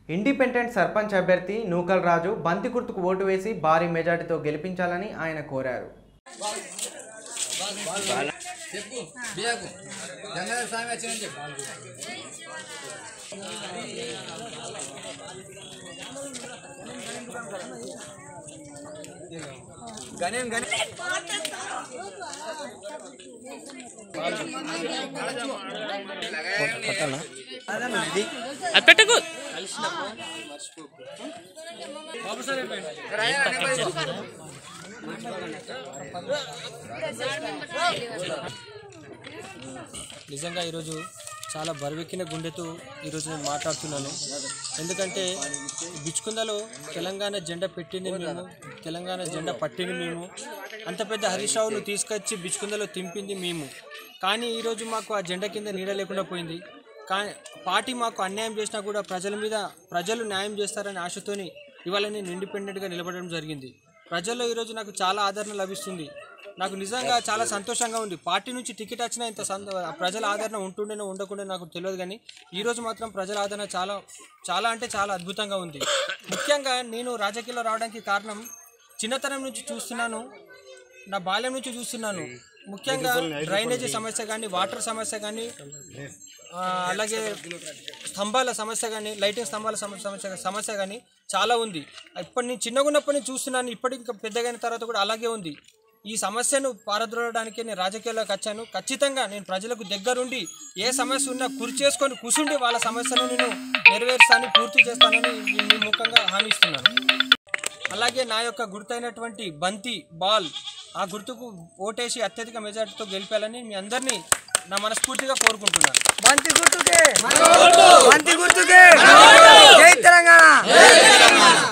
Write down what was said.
independent sarpanch అభ్యర్థి నూకల్ రాజు బంతి గుర్తుకు ఓటు వేసి భారీ మెజార్టీతో గెలిపించాలని ఆయన కోరారు చెప్పు బియ్యకు గంగాధర స్వామి వచ్చిందని చెప్పు గణేం గణే అది పెట్టకు నిజంగా ఈరోజు చాలా బరువెక్కిన గుండెతో ఈరోజు నేను మాట్లాడుతున్నాను ఎందుకంటే బిచ్చుకుందలో తెలంగాణ జెండా పెట్టింది మేము తెలంగాణ జెండా పట్టింది మేము అంత పెద్ద హరీష్ రావును తీసుకొచ్చి బిచ్చుకుందలో తింపింది మేము కానీ ఈరోజు మాకు ఆ జెండా కింద నీడ లేకుండా పోయింది కానీ పార్టీ మాకు అన్యాయం చేసినా కూడా ప్రజల మీద ప్రజలు న్యాయం చేస్తారనే ఆశతోని ఇవాళ నేను ఇండిపెండెంట్గా నిలబడడం జరిగింది ప్రజల్లో ఈరోజు నాకు చాలా ఆదరణ లభిస్తుంది నాకు నిజంగా చాలా సంతోషంగా ఉంది పార్టీ నుంచి టికెట్ వచ్చినా ఇంత సంత ప్రజల ఆదరణ ఉంటుండేనో ఉండకుండా నాకు తెలియదు కానీ ఈరోజు మాత్రం ప్రజల ఆదరణ చాలా చాలా అంటే చాలా అద్భుతంగా ఉంది ముఖ్యంగా నేను రాజకీయాల్లో రావడానికి కారణం చిన్నతనం నుంచి చూస్తున్నాను నా బాల్యం నుంచి చూస్తున్నాను ముఖ్యంగా డ్రైనేజీ సమస్య కానీ వాటర్ సమస్య కానీ ఆ, అలాగే స్తంభాల సమస్య కానీ లైటింగ్ స్తంభాల సమస్య సమస్య సమస్య కానీ చాలా ఉంది ఇప్పటి నుంచి చిన్నగా ఉన్నప్పటి నుంచి చూస్తున్నాను ఇప్పటికి ఇంకా పెద్దగైన తర్వాత కూడా అలాగే ఉంది ఈ సమస్యను పారద్రోలడానికి నేను రాజకీయాల్లోకి వచ్చాను ఖచ్చితంగా నేను ప్రజలకు దగ్గరుండి ఏ సమస్య ఉన్నా కురి చేసుకొని కూర్చుండి వాళ్ళ సమస్యను నేను నెరవేరుస్తాను పూర్తి చేస్తానని మీ- మీ ముఖంగా హామీ ఇస్తున్నాను అలాగే నా యొక్క గుర్తైనటువంటి బంతి బాల్ ఆ గుర్తుకు ఓటేసి అత్యధిక మెజార్టీతో గెలిపాలని మీ అందరినీ నా మనస్ఫూర్తిగా కోరుకుంటున్నాను బంతి గుర్తుకే బంతి గుర్తుకే